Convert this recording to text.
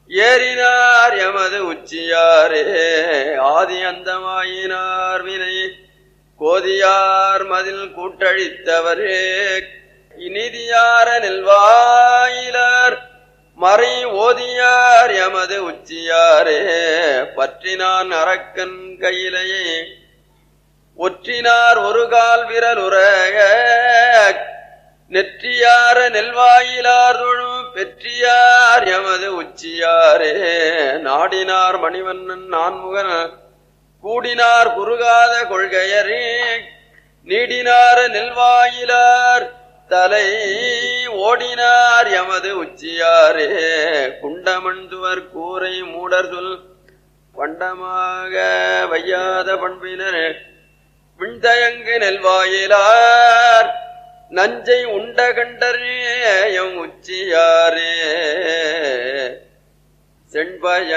ஏறினார் எமது உச்சியாரே ஆதி அந்தமாயினார் வினை கோதியார் மதில் கூட்டழித்தவரே இனிதியார நெல்வாயிலார் மறை ஓதியார் எமது உச்சியாரே பற்றினான் அரக்கன் கையிலேயே ஒற்றினார் ஒரு கால் விரலுரக நெற்றியார நெல்வாயிலார் தொழும் பெற்றியார் எமது உச்சியாரே நாடினார் மணிவண்ணன் நான்முகன் கூடினார் குறுகாத கொள்கையரே நீடினார நெல்வாயிலார் தலை ஓடினார் எமது உச்சியாரே குண்டமண்டுவர் கூரை மூடர் சொல் பண்டமாக வையாத பண்பினர் விண்தயங்கு நெல்வாயிலார் நஞ்சை உண்ட கண்டரே எம் உச்சியாரே செண்பய